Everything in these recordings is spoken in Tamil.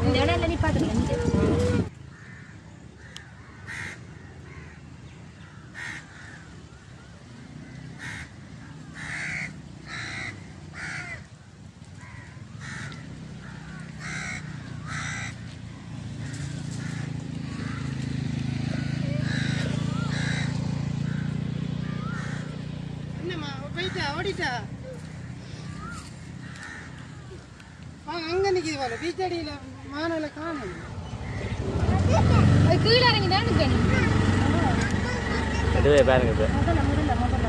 இந்த இடம் நீ பார்த்துக்கலாம் என்னம்மா போயிட்டா ஓடிட்டா வாங்க அங்க நிக்குது போல பீச் அடியில மானல காணும் அது கீழே இறங்கி தான் நிற்கணும் அதுவே பாருங்க இப்போ முதல்ல முதல்ல முதல்ல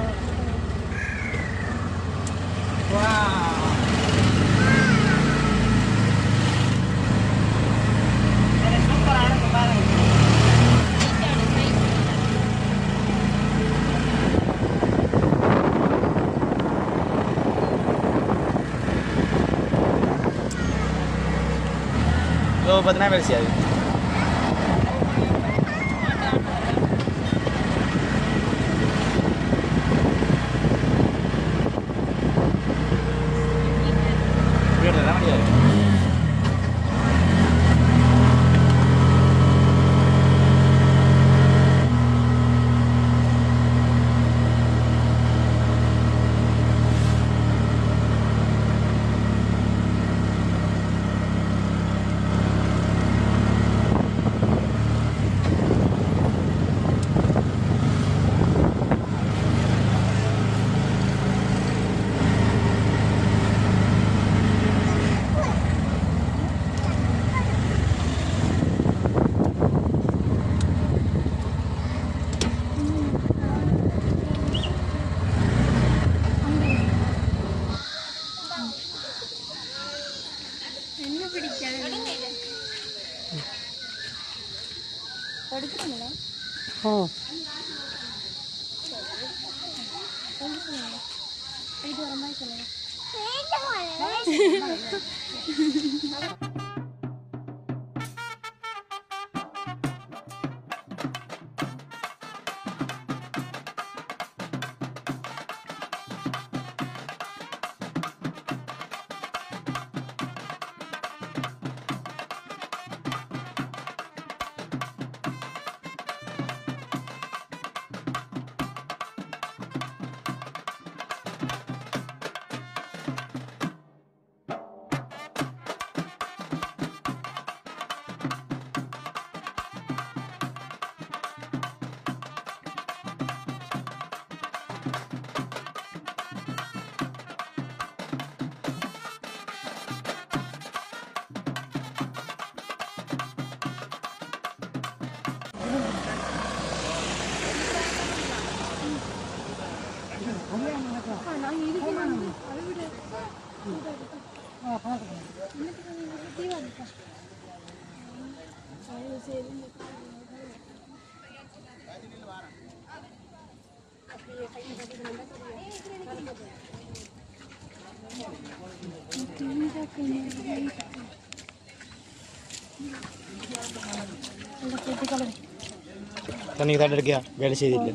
இதோ பார்த்தீங்கன்னா வேலை செய்யாது வீட்டில் தான் முடியாது என்ன பிடிக்காது படுக்கிறீங்களா ஓ போயிட்டு வர மாதிரி சொல்லுங்க நாங்கள் இதுக்கு வந்து அதை விட தீவாளிக்கா சரி தண்ணி தான் இருக்கியா வேலை செய்தில்லை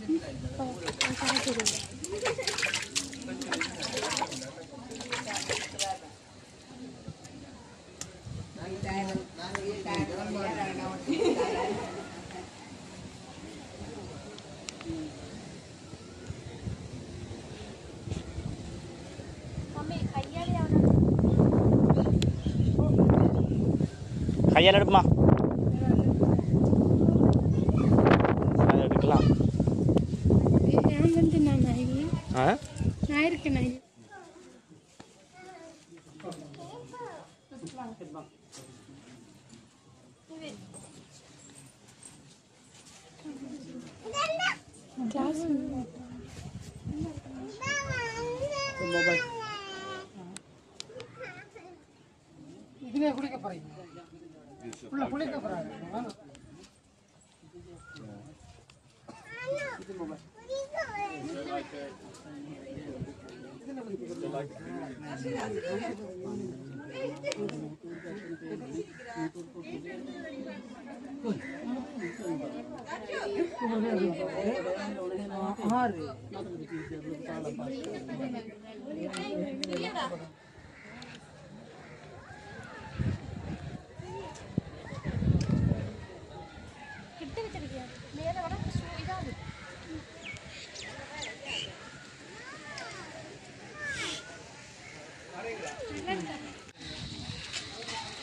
கையால் எடுப்புமா அதை எடுக்கலாம் நான் வந்து நான் நாயகி ஆ நான் இருக்கேன் நாயகி இதுல குளிக்க போறீங்க உள்ள குளிக்க போறாங்க வாங்க. ஆறு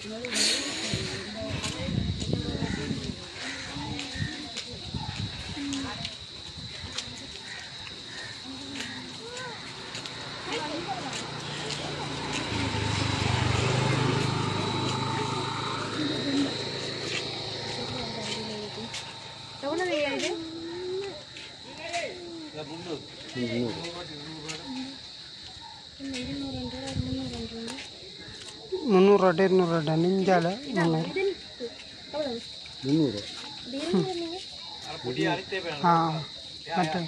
எவ்வளவு இது முந்நூறுவாட்டி இருநூறுவாட்டா நெஞ்சால முந்நூறு ஆ ಮತ್ತೆ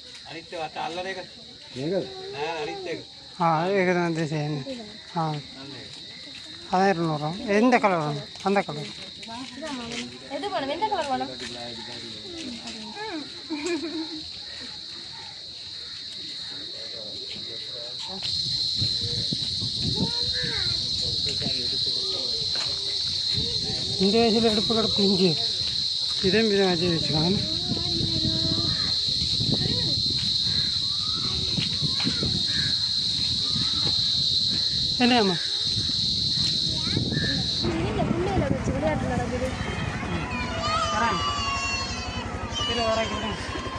ಹಾಂ ಈಗ ಸೇಮ್ ಹಾಂ அதான் இருநூறு எந்த கலர் வேணும் அந்த கலர் எது வேணும் எந்த கலர் வேணும் இந்த வயசில் எடுப்பு கிடப்பு இஞ்சி இதே மீதம் வச்சு வச்சுக்கலாம் என்னம்மா இந்த புள்ளையில வச்சு விளையாட்டு நடக்குது வரேன் சரி வரேன்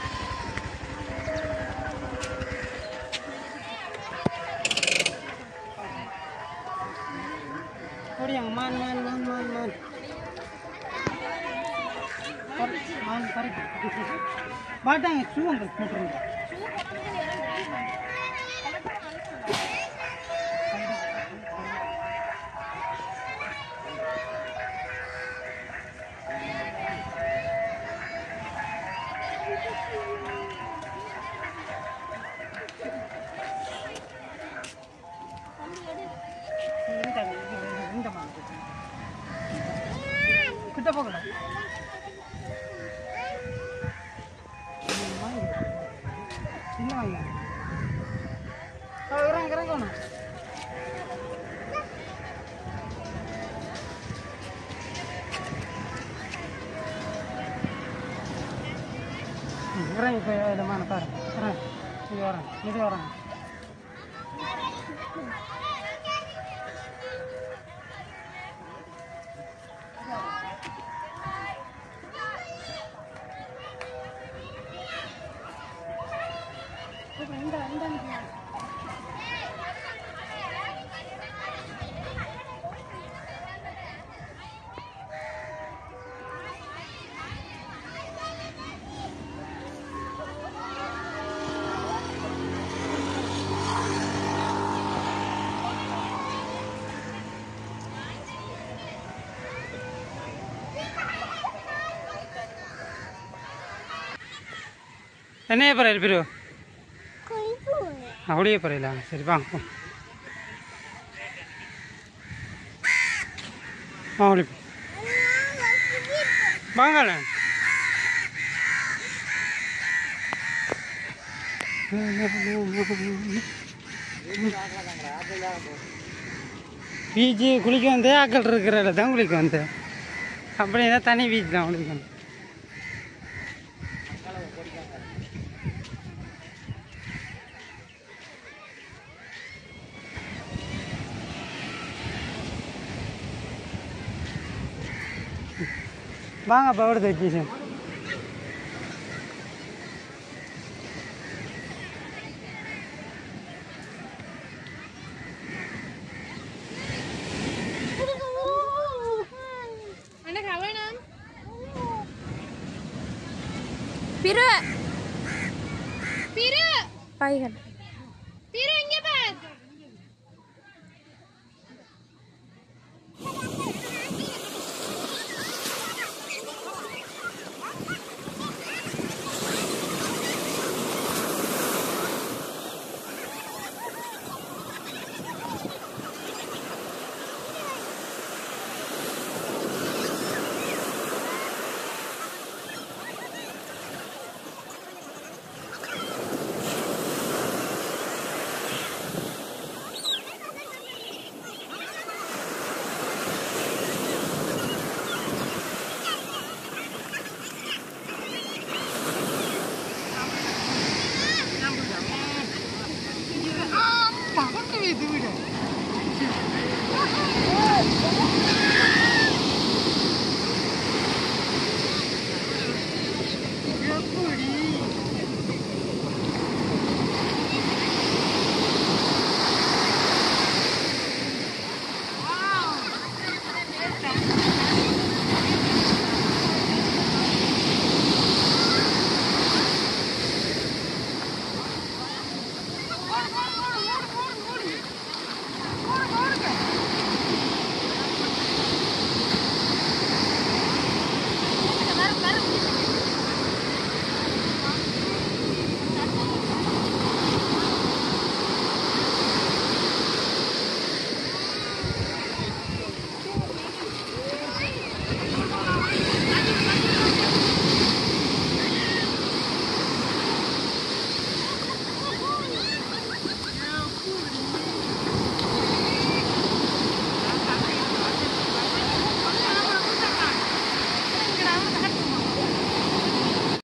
ஓடியாங்க மான் மான் மான் மான் மான் பரு- மான் பரு மாட்டாங்க ஷூ அங்கே போட்டுருங்க இந்த இந்த- இந்த மான் கிட்ட போகலாம் சின்ன வாங்க இறங்க இறங்கணும் இறங்கி போய் இதில் மான பாரு வரேன் இது வரேன் இது வரேன் என்னைய பறையில் பிரிவு அப்படியே பறையில சரி வாங்க போ. ஆ அப்படி போ. வாங்கல பீச்சு குளிக்க வந்தே ஆக்கள் இருக்கிற இடம் தான் குளிக்க வந்தேன் அப்படின்னா தனி பீச் தான் குளிக்கணும் வாங்க அப்போ எடுத்து வச்சு அண்ணா வேணாம் பிரு பிரு பைகன்